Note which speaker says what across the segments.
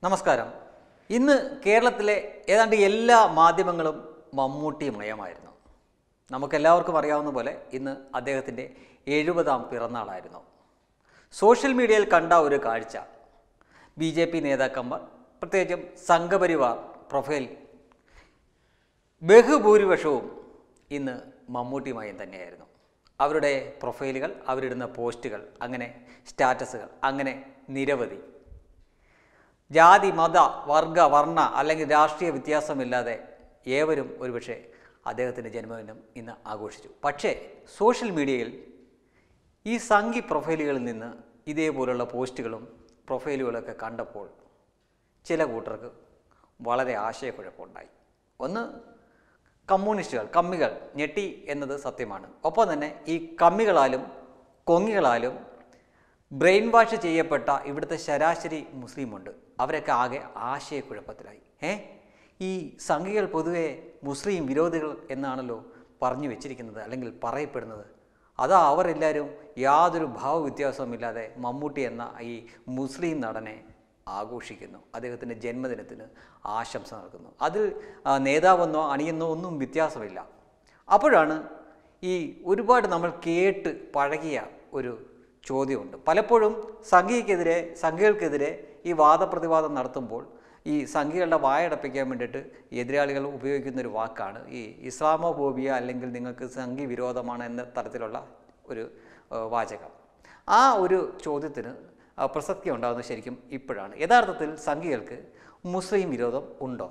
Speaker 1: നമസ്കാരം ഇന്ന് കേരളത്തിലെ ഏതാണ്ട് എല്ലാ മാധ്യമങ്ങളും മമ്മൂട്ടി മയമായിരുന്നു നമുക്കെല്ലാവർക്കും അറിയാവുന്ന പോലെ ഇന്ന് അദ്ദേഹത്തിൻ്റെ എഴുപതാം പിറന്നാളായിരുന്നു സോഷ്യൽ മീഡിയയിൽ കണ്ട ഒരു കാഴ്ച ബി ജെ പി നേതാക്കന്മാർ പ്രത്യേകിച്ചും സംഘപരിവാർ പ്രൊഫൈൽ ബഹുഭൂരിപക്ഷവും ഇന്ന് മമ്മൂട്ടിയുമായും തന്നെയായിരുന്നു അവരുടെ പ്രൊഫൈലുകൾ അവരിടുന്ന പോസ്റ്റുകൾ അങ്ങനെ സ്റ്റാറ്റസുകൾ അങ്ങനെ നിരവധി ജാതി മത വർഗ വർണ്ണ അല്ലെങ്കിൽ രാഷ്ട്രീയ വ്യത്യാസമില്ലാതെ ഏവരും ഒരുപക്ഷെ അദ്ദേഹത്തിൻ്റെ ജന്മദിനം ഇന്ന് ആഘോഷിച്ചു പക്ഷേ സോഷ്യൽ മീഡിയയിൽ ഈ സംഘി പ്രൊഫൈലുകളിൽ നിന്ന് ഇതേപോലുള്ള പോസ്റ്റുകളും പ്രൊഫൈലുകളൊക്കെ കണ്ടപ്പോൾ ചില കൂട്ടർക്ക് വളരെ ആശയക്കുഴപ്പമുണ്ടായി ഒന്ന് കമ്മ്യൂണിസ്റ്റുകൾ കമ്മികൾ ഞെട്ടി എന്നത് സത്യമാണ് ഒപ്പം തന്നെ ഈ കമ്മികളാലും കൊങ്ങികളാലും ബ്രെയിൻ വാഷ് ചെയ്യപ്പെട്ട ഇവിടുത്തെ ശരാശരി മുസ്ലിമുണ്ട് അവരൊക്കെ ആകെ ആശയക്കുഴപ്പത്തിലായി ഏ ഈ സംഘികൾ പൊതുവെ മുസ്ലിം വിരോധികൾ എന്നാണല്ലോ പറഞ്ഞു വെച്ചിരിക്കുന്നത് അല്ലെങ്കിൽ പറയപ്പെടുന്നത് അതാ അവരെല്ലാവരും യാതൊരു ഭാവവ്യത്യാസവുമില്ലാതെ മമ്മൂട്ടി എന്ന ഈ മുസ്ലിം നടനെ ആഘോഷിക്കുന്നു അദ്ദേഹത്തിൻ്റെ ജന്മദിനത്തിന് ആശംസ നൽകുന്നു അതിൽ ആ, നേതാവെന്നോ അണിയെന്നോ ഒന്നും വ്യത്യാസമില്ല അപ്പോഴാണ് ഈ ഒരുപാട് നമ്മൾ കേട്ട് പഴകിയ ഒരു ചോദ്യമുണ്ട് പലപ്പോഴും സംഘിക്കെതിരെ സംഘികൾക്കെതിരെ ഈ വാദപ്രതിവാദം നടത്തുമ്പോൾ ഈ സംഘികളുടെ വായടപ്പിക്കാൻ വേണ്ടിയിട്ട് എതിരാളികൾ ഉപയോഗിക്കുന്ന ഒരു വാക്കാണ് ഈ ഇസ്ലാമോഫോബിയ അല്ലെങ്കിൽ നിങ്ങൾക്ക് സംഘി വിരോധമാണ് എന്ന തരത്തിലുള്ള ഒരു ആ, വാചകം ആ ഒരു ചോദ്യത്തിന് ആ, പ്രസക്തി ഉണ്ടാകുന്നത് ശരിക്കും ഇപ്പോഴാണ് യഥാർത്ഥത്തിൽ സംഘികൾക്ക് മുസ്ലിം വിരോധം ഉണ്ടോ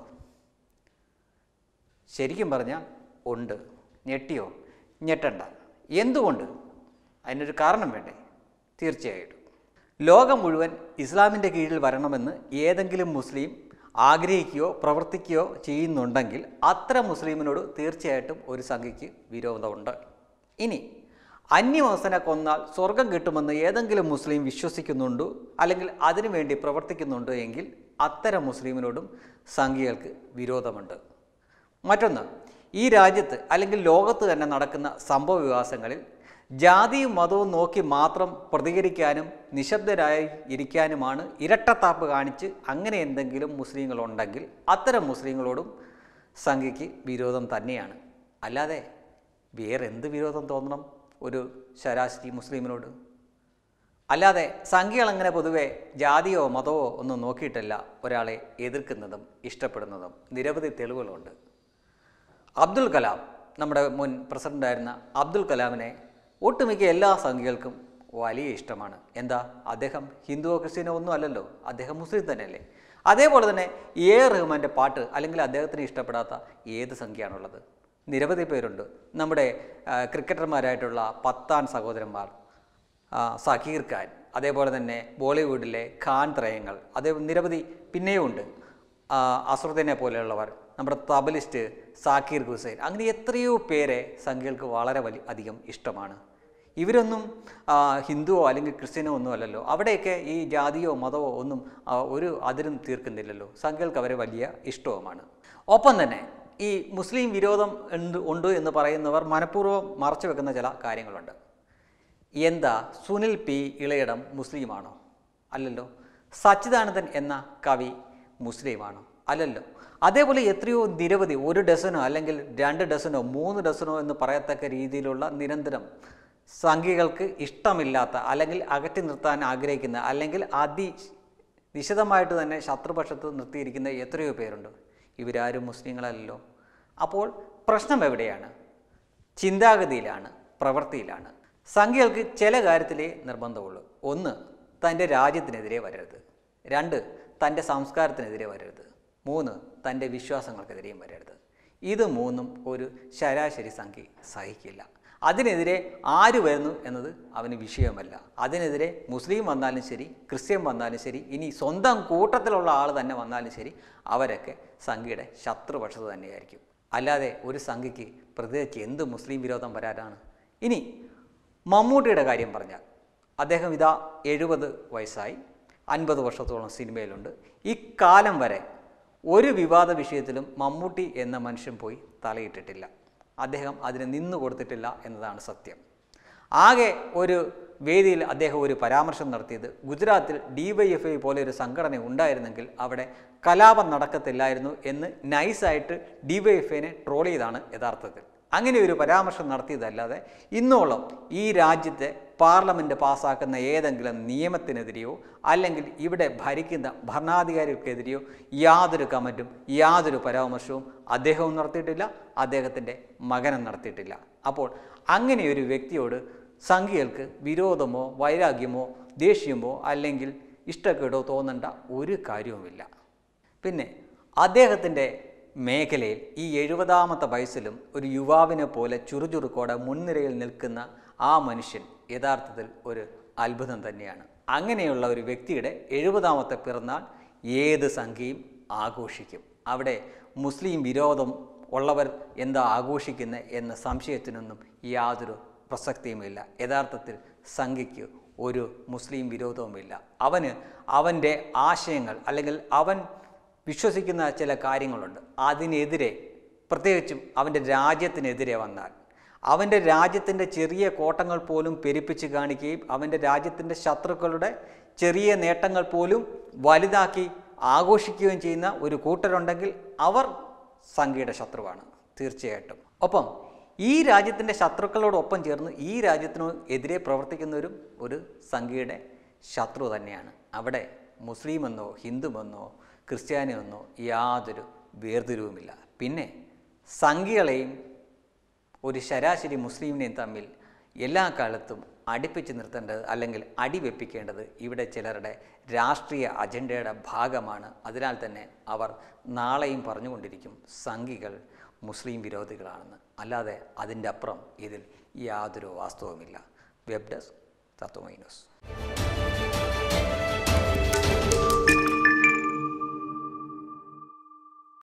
Speaker 1: ശരിക്കും പറഞ്ഞാൽ ഉണ്ട് ഞെട്ടിയോ ഞെട്ടണ്ട എന്തുകൊണ്ട് അതിനൊരു കാരണം വേണ്ടേ തീർച്ചയായിട്ടും ലോകം മുഴുവൻ ഇസ്ലാമിൻ്റെ കീഴിൽ വരണമെന്ന് ഏതെങ്കിലും മുസ്ലിം ആഗ്രഹിക്കുകയോ പ്രവർത്തിക്കുകയോ ചെയ്യുന്നുണ്ടെങ്കിൽ അത്തരം മുസ്ലിമിനോട് തീർച്ചയായിട്ടും ഒരു സംഖ്യയ്ക്ക് വിരോധമുണ്ട് ഇനി അന്യമവസനെ കൊന്നാൽ സ്വർഗം കിട്ടുമെന്ന് ഏതെങ്കിലും മുസ്ലിം വിശ്വസിക്കുന്നുണ്ടോ അല്ലെങ്കിൽ അതിനുവേണ്ടി പ്രവർത്തിക്കുന്നുണ്ടോ എങ്കിൽ അത്തരം മുസ്ലിമിനോടും സംഘികൾക്ക് വിരോധമുണ്ട് മറ്റൊന്ന് ഈ രാജ്യത്ത് അല്ലെങ്കിൽ ലോകത്ത് തന്നെ നടക്കുന്ന സംഭവ വികാസങ്ങളിൽ ജാതിയും മതവും നോക്കി മാത്രം പ്രതികരിക്കാനും നിശബ്ദരായി ഇരിക്കാനുമാണ് ഇരട്ടത്താപ്പ് കാണിച്ച് അങ്ങനെ എന്തെങ്കിലും മുസ്ലിങ്ങളുണ്ടെങ്കിൽ അത്തരം മുസ്ലിങ്ങളോടും സംഘിക്ക് വിരോധം തന്നെയാണ് അല്ലാതെ വേറെ എന്ത് വിരോധം തോന്നണം ഒരു ശരാശരി മുസ്ലിമിനോട് അല്ലാതെ സംഖ്യകൾ അങ്ങനെ പൊതുവെ ജാതിയോ മതമോ ഒന്നും നോക്കിയിട്ടല്ല ഒരാളെ എതിർക്കുന്നതും ഇഷ്ടപ്പെടുന്നതും നിരവധി തെളിവുകളുണ്ട് അബ്ദുൽ കലാം നമ്മുടെ മുൻ പ്രസിഡൻ്റായിരുന്ന അബ്ദുൽ കലാമിനെ ഒട്ടുമിക്ക എല്ലാ സംഖ്യകൾക്കും വലിയ ഇഷ്ടമാണ് എന്താ അദ്ദേഹം ഹിന്ദുവോ ക്രിസ്ത്യനോ ഒന്നും അല്ലല്ലോ അദ്ദേഹം മുസ്ലിം തന്നെയല്ലേ അതേപോലെ തന്നെ എ റഹ്മാൻ്റെ പാട്ട് അല്ലെങ്കിൽ അദ്ദേഹത്തിന് ഇഷ്ടപ്പെടാത്ത ഏത് സംഖ്യയാണുള്ളത് നിരവധി പേരുണ്ട് നമ്മുടെ ആ, ക്രിക്കറ്റർമാരായിട്ടുള്ള പത്താൻ സഹോദരന്മാർ ആ, സക്കീർ ഖാൻ അതേപോലെ തന്നെ ബോളിവുഡിലെ ഖാൻ ത്രയങ്ങൾ അതേ നിരവധി പിന്നെയുമുണ്ട് ആ, അസറുദ്ദീനെ പോലെയുള്ളവർ നമ്മുടെ തബലിസ്റ്റ് സാക്കീർ ഹുസൈൻ അങ്ങനെ എത്രയോ പേരെ സംഖ്യകൾക്ക് വളരെ വലിയ അധികം ഇഷ്ടമാണ് ഇവരൊന്നും ആ, ഹിന്ദുവോ അല്ലെങ്കിൽ ക്രിസ്ത്യനോ ഒന്നും അല്ലല്ലോ അവിടെയൊക്കെ ഈ ജാതിയോ മതമോ ഒന്നും ആ, ഒരു അതിരും തീർക്കുന്നില്ലല്ലോ സംഖ്യകൾക്ക് അവരെ വലിയ ഇഷ്ടവുമാണ് ഒപ്പം തന്നെ ഈ മുസ്ലിം വിരോധം ഉണ്ട് ഉണ്ട് എന്ന് പറയുന്നവർ മനഃപൂർവ്വം മറച്ചു വെക്കുന്ന ചില കാര്യങ്ങളുണ്ട് എന്താ സുനിൽ പി ഇളയിടം മുസ്ലിമാണോ അല്ലല്ലോ സച്ചിദാനന്ദൻ എന്ന കവി മുസ്ലിമാണോ അല്ലല്ലോ അതേപോലെ എത്രയോ നിരവധി ഒരു ഡസനോ അല്ലെങ്കിൽ രണ്ട് ഡസനോ മൂന്ന് ഡസനോ എന്ന് പറയത്തക്ക രീതിയിലുള്ള നിരന്തരം സംഖ്യകൾക്ക് ഇഷ്ടമില്ലാത്ത അല്ലെങ്കിൽ അകറ്റി നിർത്താൻ ആഗ്രഹിക്കുന്ന അല്ലെങ്കിൽ അതി വിശദമായിട്ട് തന്നെ ശത്രുപക്ഷത്ത് നിർത്തിയിരിക്കുന്ന എത്രയോ പേരുണ്ട് ഇവരാരും മുസ്ലിങ്ങളല്ലല്ലോ അപ്പോൾ പ്രശ്നം എവിടെയാണ് ചിന്താഗതിയിലാണ് പ്രവൃത്തിയിലാണ് സംഖ്യകൾക്ക് ചില കാര്യത്തിലേ നിർബന്ധമുള്ളൂ ഒന്ന് തൻ്റെ രാജ്യത്തിനെതിരെ വരരുത് രണ്ട് തൻ്റെ സംസ്കാരത്തിനെതിരെ വരരുത് മൂന്ന് തൻ്റെ വിശ്വാസങ്ങൾക്കെതിരെയും വരരുത് ഇത് മൂന്നും ഒരു ശരാശരി സംഖ്യ സഹിക്കില്ല അതിനെതിരെ ആര് വരുന്നു എന്നത് അവന് വിഷയമല്ല അതിനെതിരെ മുസ്ലിം വന്നാലും ശരി ക്രിസ്ത്യൻ വന്നാലും ശരി ഇനി സ്വന്തം കൂട്ടത്തിലുള്ള ആൾ തന്നെ വന്നാലും ശരി അവരൊക്കെ സംഖ്യയുടെ ശത്രുപക്ഷത്ത് തന്നെയായിരിക്കും അല്ലാതെ ഒരു സംഖ്യയ്ക്ക് പ്രത്യേകിച്ച് എന്ത് മുസ്ലിം വിരോധം വരാനാണ് ഇനി മമ്മൂട്ടിയുടെ കാര്യം പറഞ്ഞാൽ അദ്ദേഹം ഇതാ എഴുപത് വയസ്സായി അൻപത് വർഷത്തോളം സിനിമയിലുണ്ട് ഇക്കാലം വരെ ഒരു വിവാദ വിഷയത്തിലും മമ്മൂട്ടി എന്ന മനുഷ്യൻ പോയി തലയിട്ടിട്ടില്ല അദ്ദേഹം അതിന് നിന്നു കൊടുത്തിട്ടില്ല എന്നതാണ് സത്യം ആകെ ഒരു വേദിയിൽ അദ്ദേഹം ഒരു പരാമർശം നടത്തിയത് ഗുജറാത്തിൽ ഡി വൈ എഫ് ഐ പോലെ ഒരു സംഘടന ഉണ്ടായിരുന്നെങ്കിൽ അവിടെ കലാപം നടക്കത്തില്ലായിരുന്നു എന്ന് നൈസായിട്ട് ഡി വൈ എഫ് ഐനെ ട്രോൾ ചെയ്താണ് യഥാർത്ഥത്തിൽ അങ്ങനെ ഒരു പരാമർശം നടത്തിയതല്ലാതെ ഇന്നോളം ഈ രാജ്യത്തെ പാർലമെൻറ്റ് പാസ്സാക്കുന്ന ഏതെങ്കിലും നിയമത്തിനെതിരെയോ അല്ലെങ്കിൽ ഇവിടെ ഭരിക്കുന്ന ഭരണാധികാരികൾക്കെതിരെയോ യാതൊരു കമൻറ്റും യാതൊരു പരാമർശവും അദ്ദേഹവും നടത്തിയിട്ടില്ല അദ്ദേഹത്തിൻ്റെ മകനും നടത്തിയിട്ടില്ല അപ്പോൾ അങ്ങനെ ഒരു വ്യക്തിയോട് സംഘികൾക്ക് വിരോധമോ വൈരാഗ്യമോ ദേഷ്യമോ അല്ലെങ്കിൽ ഇഷ്ടക്കേടോ തോന്നേണ്ട ഒരു കാര്യവുമില്ല പിന്നെ അദ്ദേഹത്തിൻ്റെ മേഖലയിൽ ഈ എഴുപതാമത്തെ വയസ്സിലും ഒരു യുവാവിനെ പോലെ ചുറുചുറുക്കോടെ മുൻനിരയിൽ നിൽക്കുന്ന ആ മനുഷ്യൻ യഥാർത്ഥത്തിൽ ഒരു അത്ഭുതം തന്നെയാണ് അങ്ങനെയുള്ള ഒരു വ്യക്തിയുടെ എഴുപതാമത്തെ പിറന്നാൾ ഏത് സംഖ്യയും ആഘോഷിക്കും അവിടെ മുസ്ലിം വിരോധം ഉള്ളവർ എന്താ ആഘോഷിക്കുന്നത് എന്ന സംശയത്തിനൊന്നും യാതൊരു പ്രസക്തിയുമില്ല യഥാർത്ഥത്തിൽ സംഘിക്ക് ഒരു മുസ്ലിം വിരോധവുമില്ല അവന് അവൻ്റെ ആശയങ്ങൾ അല്ലെങ്കിൽ അവൻ വിശ്വസിക്കുന്ന ചില കാര്യങ്ങളുണ്ട് അതിനെതിരെ പ്രത്യേകിച്ചും അവൻ്റെ രാജ്യത്തിനെതിരെ വന്നാൽ അവൻ്റെ രാജ്യത്തിൻ്റെ ചെറിയ കോട്ടങ്ങൾ പോലും പെരുപ്പിച്ച് കാണിക്കുകയും അവൻ്റെ രാജ്യത്തിൻ്റെ ശത്രുക്കളുടെ ചെറിയ നേട്ടങ്ങൾ പോലും വലുതാക്കി ആഘോഷിക്കുകയും ചെയ്യുന്ന ഒരു കൂട്ടരുണ്ടെങ്കിൽ അവർ സംഘിയുടെ ശത്രുവാണ് തീർച്ചയായിട്ടും ഒപ്പം ഈ രാജ്യത്തിൻ്റെ ശത്രുക്കളോടൊപ്പം ചേർന്ന് ഈ രാജ്യത്തിനു എതിരെ പ്രവർത്തിക്കുന്നവരും ഒരു സംഘിയുടെ ശത്രു തന്നെയാണ് അവിടെ മുസ്ലിമെന്നോ ഹിന്ദുവെന്നോ ക്രിസ്ത്യാനിയെന്നോ യാതൊരു വേർതിരിവുമില്ല പിന്നെ സംഘികളെയും ഒരു ശരാശരി മുസ്ലിമിനെയും തമ്മിൽ എല്ലാ കാലത്തും അടുപ്പിച്ച് നിർത്തേണ്ടത് അല്ലെങ്കിൽ അടിവെപ്പിക്കേണ്ടത് ഇവിടെ ചിലരുടെ രാഷ്ട്രീയ അജണ്ടയുടെ ഭാഗമാണ് അതിനാൽ തന്നെ അവർ നാളെയും പറഞ്ഞുകൊണ്ടിരിക്കും സംഘികൾ മുസ്ലിം വിരോധികളാണെന്ന് അല്ലാതെ അതിൻ്റെ അപ്പുറം ഇതിൽ യാതൊരു വാസ്തവമില്ല വെബ് ഡെസ്ക് തത്വമൈ ന്യൂസ്